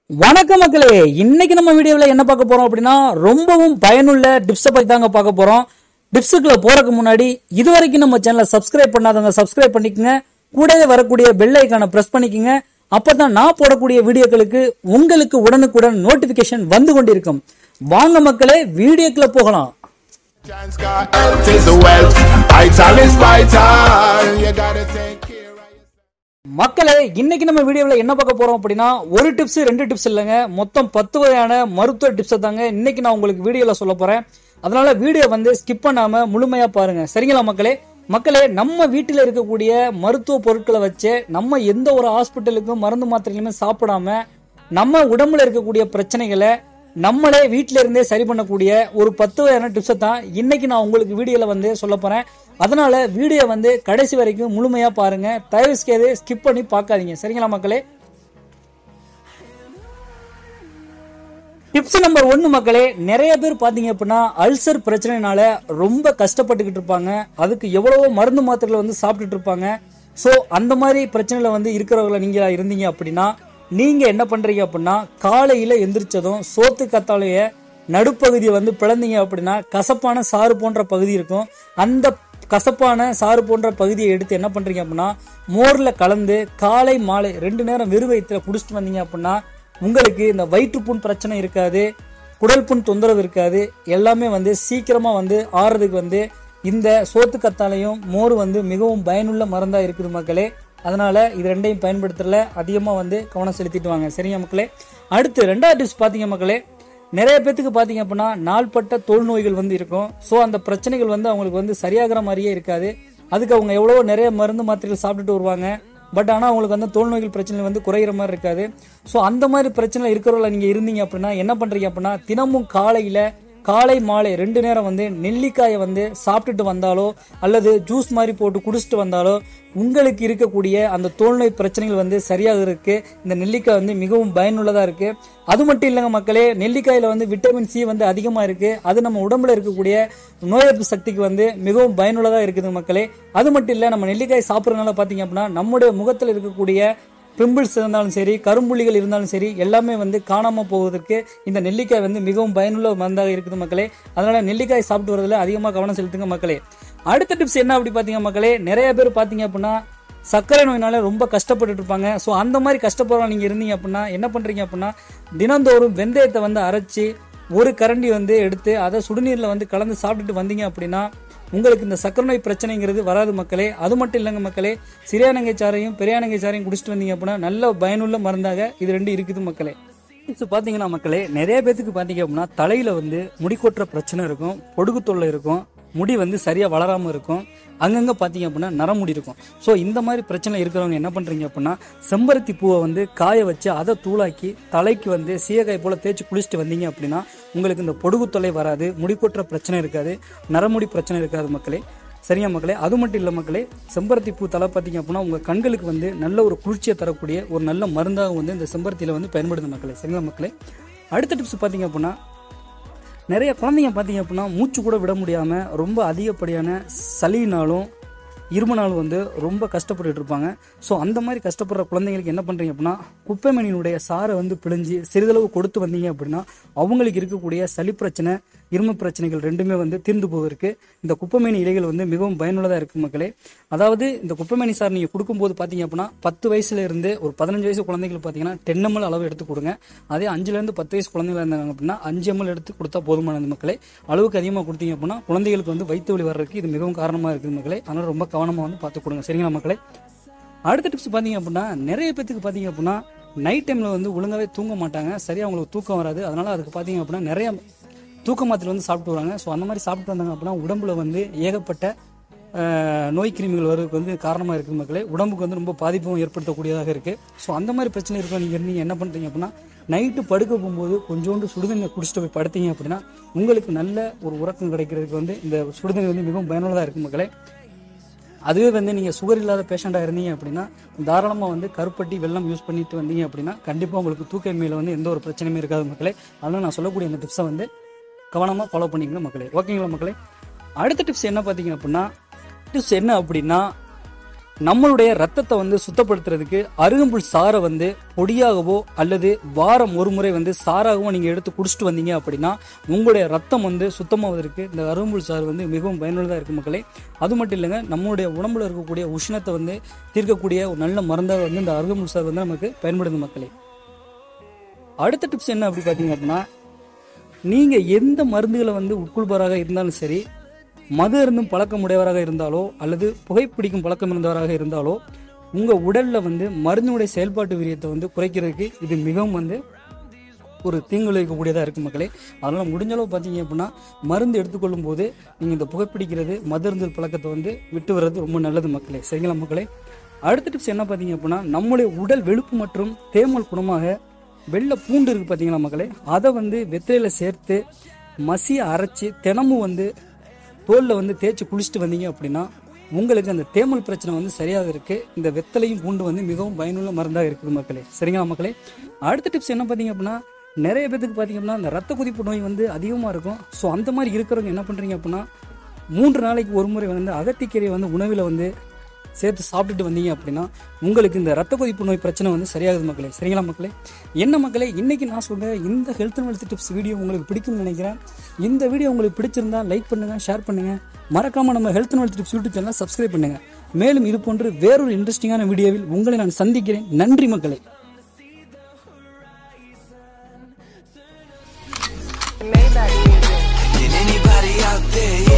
வணக்கம் மக்களே இன்னைக்கு நம்ம வீடியோவில் என்ன பார்க்க போறோம் அப்படின்னா ரொம்பவும் பயனுள்ள டிப்ஸை பத்தி தாங்க பார்க்க போறோம் டிப்ஸுக்குள்ள போறதுக்கு முன்னாடி இது வரைக்கும் நம்ம சேனலை சப்ஸ்கிரைப் பண்ணாதவங்க சப்ஸ்கிரைப் பண்ணிக்கங்க கூடவே வரக்கூடிய பெல் ஐக்கானை பிரஸ் பண்ணிக்கங்க அப்பதான் நான் போடக்கூடிய வீடியோக்களுக்கு உங்களுக்கு உடனுக்குடன் நோட்டிபிகேஷன் வந்து கொண்டிருக்கும் வாங்க மக்களே வீடியோக்குள்ள போகலாம் Chance got health is wealth. Vital is vital. You gotta take care of yourself. மக்களே இன்னைக்கு நம்ம வீடியோவில் என்ன பார்க்க போறோம் அப்படின்னா ஒரு டிப்ஸ் ரெண்டு டிப்ஸ் இல்லைங்க மொத்தம் பத்து வகையான மருத்துவ டிப்ஸை தாங்க இன்னைக்கு நான் உங்களுக்கு வீடியோவில் சொல்ல போறேன் அதனால வீடியோ வந்து ஸ்கிப் பண்ணாம முழுமையா பாருங்க சரிங்களா மக்களே மக்களே நம்ம வீட்டில் இருக்கக்கூடிய மருத்துவ பொருட்களை வச்சு நம்ம எந்த ஒரு ஹாஸ்பிட்டலுக்கும் மருந்து மாத்திரைகளுமே சாப்பிடாம நம்ம உடம்புல இருக்கக்கூடிய பிரச்சனைகளை நம்மளே வீட்டில இருந்தே சரி பண்ணக்கூடிய ஒரு பத்து வகையான டிப்ஸை தான் இன்னைக்கு நான் உங்களுக்கு வீடியோல வந்து சொல்ல போறேன் அதனால வீடியோ வந்து கடைசி வரைக்கும் முழுமையா பாருங்க தயவு செய்து ஸ்கிப் பண்ணி பார்க்காதீங்க சரிங்களா மக்களே டிப்ஸ் நம்பர் ஒன்னு மக்களே நிறைய பேர் பாத்தீங்க அப்படின்னா அல்சர் பிரச்சனைனால ரொம்ப கஷ்டப்பட்டுக்கிட்டு இருப்பாங்க அதுக்கு எவ்வளவோ மருந்து மாத்திரைகளை வந்து சாப்பிட்டுட்டு இருப்பாங்க ஸோ அந்த மாதிரி பிரச்சனையில வந்து இருக்கிறவங்கள நீங்க இருந்தீங்க அப்படின்னா நீங்க என்ன பண்றீங்க அப்படின்னா காலையில எந்திரிச்சதும் சோத்து கத்தாழைய நடுப்பகுதியை வந்து பிளந்தீங்க அப்படின்னா கசப்பான சாறு போன்ற பகுதி இருக்கும் அந்த கசப்பான சாறு போன்ற பகுதியை எடுத்து என்ன பண்றீங்க அப்படின்னா மோர்ல கலந்து காலை மாலை ரெண்டு நேரம் வெறு வயிற்றுல குடிச்சிட்டு வந்தீங்க அப்படின்னா உங்களுக்கு இந்த வயிற்றுப்புண் பிரச்சனை இருக்காது குடல் புண் தொந்தரவு இருக்காது எல்லாமே வந்து சீக்கிரமா வந்து ஆறுறதுக்கு வந்து இந்த சோத்து கத்தாலையும் மோர் வந்து மிகவும் பயனுள்ள மருந்தா இருக்குது மக்களே அதனால இது ரெண்டையும் பயன்படுத்துறதுல அதிகமா வந்து கவனம் செலுத்திட்டு வாங்க சரிங்க மக்களே அடுத்து ரெண்டாவது டிப்ஸ் பாத்தீங்க மக்களே நிறைய பேத்துக்கு பாத்தீங்க அப்படின்னா நாள்பட்ட தோல் நோய்கள் வந்து இருக்கும் ஸோ அந்த பிரச்சனைகள் வந்து அவங்களுக்கு வந்து சரியாகிற மாதிரியே இருக்காது அதுக்கு அவங்க எவ்வளவோ நிறைய மருந்து மாத்திரைகள் சாப்பிட்டுட்டு வருவாங்க பட் ஆனால் அவங்களுக்கு வந்து தோல் நோய்கள் பிரச்சனை வந்து குறையிற மாதிரி இருக்காது ஸோ அந்த மாதிரி பிரச்சனை இருக்கிறவங்கள நீங்கள் இருந்தீங்க அப்படின்னா என்ன பண்ணுறீங்க அப்படின்னா தினமும் காலையில் காலை மாலை ரெண்டு நேரம் வந்து நெல்லிக்காயை வந்து சாப்பிட்டுட்டு வந்தாலோ அல்லது ஜூஸ் மாதிரி போட்டு குடிச்சிட்டு வந்தாலோ உங்களுக்கு இருக்கக்கூடிய அந்த தோல்நோய் பிரச்சனைகள் வந்து சரியாக இருக்கு இந்த நெல்லிக்காய் வந்து மிகவும் பயனுள்ளதாக இருக்கு அது மட்டும் இல்லைங்க மக்களே நெல்லிக்காயில் வந்து விட்டமின் சி வந்து அதிகமாக இருக்கு அது நம்ம உடம்புல இருக்கக்கூடிய நோய் எதிர்ப்பு சக்திக்கு வந்து மிகவும் பயனுள்ளதாக இருக்குது மக்களே அது மட்டும் இல்லை நம்ம நெல்லிக்காய் சாப்பிட்றதுனால பார்த்தீங்க அப்படின்னா நம்முடைய முகத்தில் இருக்கக்கூடிய பிம்பிள்ஸ் இருந்தாலும் சரி கரும்புள்ளிகள் இருந்தாலும் சரி எல்லாமே வந்து காணாம போவதற்கு இந்த நெல்லிக்காய் வந்து மிகவும் பயனுள்ள ஒரு மருந்தாக இருக்குது மக்களே அதனால நெல்லிக்காய் சாப்பிட்டு வரதுல அதிகமாக கவனம் செலுத்துங்க மக்களே அடுத்த டிப்ஸ் என்ன அப்படி பார்த்தீங்க மக்களே நிறைய பேர் பார்த்தீங்க அப்படின்னா சர்க்கரை நோயினால ரொம்ப கஷ்டப்பட்டுட்டு இருப்பாங்க ஸோ அந்த மாதிரி கஷ்டப்படுறவங்க நீங்கள் இருந்தீங்க அப்படின்னா என்ன பண்ணுறீங்க அப்படின்னா தினந்தோறும் வெந்தயத்தை வந்து அரைச்சி ஒரு கரண்டி வந்து எடுத்து அதை சுடுநீரில் வந்து கலந்து சாப்பிட்டுட்டு வந்தீங்க அப்படின்னா உங்களுக்கு இந்த சக்கரை நோய் பிரச்சனைங்கிறது வராது மக்களே அது மட்டும் இல்லைங்க மக்களே சிறியானங்கை சாறையும் பெரியானங்கை சாறையும் குடிச்சிட்டு வந்தீங்க அப்படின்னா நல்ல பயனுள்ள மருந்தாக இது ரெண்டு இருக்குது மக்களே இப்போ பார்த்தீங்கன்னா மக்களே நிறைய பேத்துக்கு பார்த்தீங்க அப்படின்னா தலையில் வந்து முடி கொட்டுற பிரச்சனை இருக்கும் பொடுகு தொல்லை இருக்கும் முடி வந்து சரியாக வளராமல் இருக்கும் அங்கங்கே பார்த்தீங்க அப்படின்னா நரமுடி இருக்கும் ஸோ இந்த மாதிரி பிரச்சனை இருக்கிறவங்க என்ன பண்ணுறீங்க அப்படின்னா செம்பருத்தி பூவை வந்து காய வச்சு அதை தூளாக்கி தலைக்கு வந்து சீயக்காய் போல் தேய்ச்சி குளிச்சுட்டு வந்தீங்க அப்படின்னா உங்களுக்கு இந்த பொடுகு தொல்லை வராது முடி கொட்டுற பிரச்சனை இருக்காது நரமுடி பிரச்சனை இருக்காது மக்களே சரியா மக்களே அது மட்டும் இல்லை மக்களே செம்பருத்தி பூ தலை பார்த்தீங்க அப்படின்னா உங்கள் கண்களுக்கு வந்து நல்ல ஒரு குளிர்ச்சியை தரக்கூடிய ஒரு நல்ல மருந்தாக வந்து இந்த செம்பருத்தியில் வந்து பயன்படுது மக்களே சரிங்களா மக்களே அடுத்த டிப்ஸ் பார்த்தீங்க அப்படின்னா நிறைய குழந்தைங்க பார்த்தீங்க அப்படின்னா மூச்சு கூட விட முடியாமல் ரொம்ப அதிகப்படியான சளினாலும் இருமனாலும் வந்து ரொம்ப கஷ்டப்பட்டுட்டு இருப்பாங்க ஸோ அந்த மாதிரி கஷ்டப்படுற குழந்தைங்களுக்கு என்ன பண்ணுறீங்க அப்படின்னா குப்பைமணியினுடைய சாரை வந்து பிழிஞ்சு சிறிதளவு கொடுத்து வந்தீங்க அப்படின்னா அவங்களுக்கு இருக்கக்கூடிய சளி பிரச்சனை இரும பிரச்சனைகள் ரெண்டுமே வந்து தீர்ந்து போவதற்கு இந்த குப்பைமேனி இலைகள் வந்து மிகவும் பயனுள்ளதாக இருக்குது மக்களே அதாவது இந்த குப்பைமேனி சார் நீங்கள் கொடுக்கும்போது பார்த்தீங்க அப்படின்னா பத்து வயசுல இருந்து ஒரு பதினஞ்சு வயசு குழந்தைங்களுக்கு பார்த்தீங்கன்னா டென் எம்எல் அளவு எடுத்து கொடுங்க அதே அஞ்சுலேருந்து பத்து வயசு குழந்தைங்களா இருந்தாங்க அப்படின்னா அஞ்சு எம்எல் எடுத்து கொடுத்தா போதுமானது மக்களே அளவுக்கு அதிகமாக கொடுத்தீங்க அப்படின்னா குழந்தைகளுக்கு வந்து வயிற்று வலி வர்றதுக்கு இது மிகவும் காரணமாக இருக்குது மக்களே அதனால் ரொம்ப கவனமாக வந்து பார்த்து கொடுங்க சரிங்களா மக்களே அடுத்த டிப்ஸ் பார்த்தீங்க அப்படின்னா நிறைய பேத்துக்கு பார்த்தீங்க அப்படின்னா நைட் டைமில் வந்து ஒழுங்காகவே தூங்க மாட்டாங்க சரியாக அவங்களுக்கு தூக்கம் வராது அதனால் அதுக்கு பார்த்தீங்க அப்படின்னா நிறைய தூக்க மாத்திரை வந்து சாப்பிட்டு வராங்க ஸோ அந்த மாதிரி சாப்பிட்டு வந்தாங்க அப்படின்னா உடம்புல வந்து ஏகப்பட்ட அஹ், நோய் கிருமிகள் வர்றதுக்கு வந்து காரணமாக இருக்குது மக்களே உடம்புக்கு வந்து ரொம்ப பாதிப்பும் ஏற்படுத்தக்கூடியதாக இருக்குது ஸோ அந்த மாதிரி பிரச்சனை இருக்க நீங்கள் இருந்தீங்க என்ன பண்ணுறீங்க அப்படின்னா நைட்டு படுக்க போகும்போது கொஞ்சோண்டு சுடுதண்ணியை குடிச்சிட்டு போய் படுத்தீங்க அப்படின்னா உங்களுக்கு நல்ல ஒரு உறக்கம் கிடைக்கிறதுக்கு வந்து இந்த சுடுதண்ணி வந்து மிகவும் பயனுள்ளதாக இருக்குது மக்களே அதுவே வந்து நீங்கள் சுகர் இல்லாத பேஷண்ட்டாக இருந்தீங்க அப்படின்னா தாராளமாக வந்து கருப்பட்டி வெள்ளம் யூஸ் பண்ணிட்டு வந்தீங்க அப்படின்னா கண்டிப்பாக உங்களுக்கு தூக்கமியில் வந்து எந்த ஒரு பிரச்சனையுமே இருக்காது மக்களே அதனால் நான் சொல்லக்கூடிய இந்த டிப்ஸை வந்து கவனமாக ஃபாலோ பண்ணிக்கங்க மக்களே ஓகேங்களா மக்களே அடுத்த டிப்ஸ் என்ன பார்த்தீங்க அப்படின்னா டிப்ஸ் என்ன அப்படின்னா நம்மளுடைய ரத்தத்தை வந்து சுத்தப்படுத்துறதுக்கு அருகம்புல் சாறை வந்து பொடியாகவோ அல்லது வாரம் ஒரு முறை வந்து சாராகவோ நீங்கள் எடுத்து குடிச்சிட்டு வந்தீங்க அப்படின்னா உங்களுடைய ரத்தம் வந்து சுத்தமாவதற்கு இந்த அருகம்புல் சாறு வந்து மிகவும் பயனுள்ளதாக இருக்கும் மக்களே அது மட்டும் இல்லைங்க நம்மளுடைய உடம்புல இருக்கக்கூடிய உஷ்ணத்தை வந்து தீர்க்கக்கூடிய ஒரு நல்ல மருந்தாக வந்து இந்த அருகம்புல் சாறு வந்து நமக்கு பயன்படுது மக்களே அடுத்த டிப்ஸ் என்ன அப்படி பார்த்தீங்க அப்படின்னா நீங்கள் எந்த மருந்துகளை வந்து உட்கொள்பவராக இருந்தாலும் சரி மது இருந்தும் பழக்கமுடையவராக இருந்தாலோ அல்லது புகைப்பிடிக்கும் பழக்கம் இருந்தவராக இருந்தாலோ உங்கள் உடலில் வந்து மருந்தினுடைய செயல்பாட்டு வீரியத்தை வந்து குறைக்கிறதுக்கு இது மிகவும் வந்து ஒரு தீங்கு விளைவிக்கக்கூடியதாக இருக்குது மக்களே அதனால் முடிஞ்ச அளவு பார்த்தீங்க அப்படின்னா மருந்து எடுத்துக்கொள்ளும் போது நீங்கள் இந்த புகைப்பிடிக்கிறது மதுருந்தல் பழக்கத்தை வந்து விட்டு வர்றது ரொம்ப நல்லது மக்களே சரிங்களா மக்களே அடுத்த டிப்ஸ் என்ன பார்த்தீங்க அப்படின்னா நம்முடைய உடல் வெளுப்பு மற்றும் தேமல் குணமாக வெள்ளை பூண்டு இருக்குது பார்த்தீங்களா மக்களே அதை வந்து வெத்திலையில் சேர்த்து மசியை அரைச்சி தினமும் வந்து தோலில் வந்து தேய்ச்சி குளிச்சுட்டு வந்தீங்க அப்படின்னா உங்களுக்கு அந்த தேமல் பிரச்சனை வந்து சரியாக இருக்கு இந்த வெத்தலையும் பூண்டு வந்து மிகவும் பயனுள்ள மருந்தாக இருக்குது மக்களே சரிங்களா மக்களே அடுத்த டிப்ஸ் என்ன பார்த்தீங்க அப்படின்னா நிறைய பேத்துக்கு பார்த்தீங்க அப்படின்னா இந்த ரத்த கொதிப்பு நோய் வந்து அதிகமாக இருக்கும் ஸோ அந்த மாதிரி இருக்கிறவங்க என்ன பண்ணுறீங்க அப்படின்னா மூன்று நாளைக்கு ஒரு முறை வந்து அகத்திக்கீரையை வந்து உணவில் வந்து சேர்த்து சாப்பிட்டுட்டு வந்தீங்க அப்படின்னா உங்களுக்கு இந்த ரத்த கொதிப்பு நோய் பிரச்சனை வந்து சரியாகுது மக்களே சரிங்களா மக்களே என்ன மக்களே இன்னைக்கு நான் சொல்ற இந்த health and wealth tips video உங்களுக்கு பிடிக்கும்னு நினைக்கிறேன் இந்த வீடியோ உங்களுக்கு பிடிச்சிருந்தா லைக் பண்ணுங்க ஷேர் பண்ணுங்க மறக்காம நம்ம health and wealth tips YouTube சேனலை சப்ஸ்கிரைப் பண்ணுங்க மேலும் இது போன்று வேறொரு இன்ட்ரெஸ்டிங்கான வீடியோவில் உங்களை நான் சந்திக்கிறேன் நன்றி மக்களே Maybach music. Can anybody out there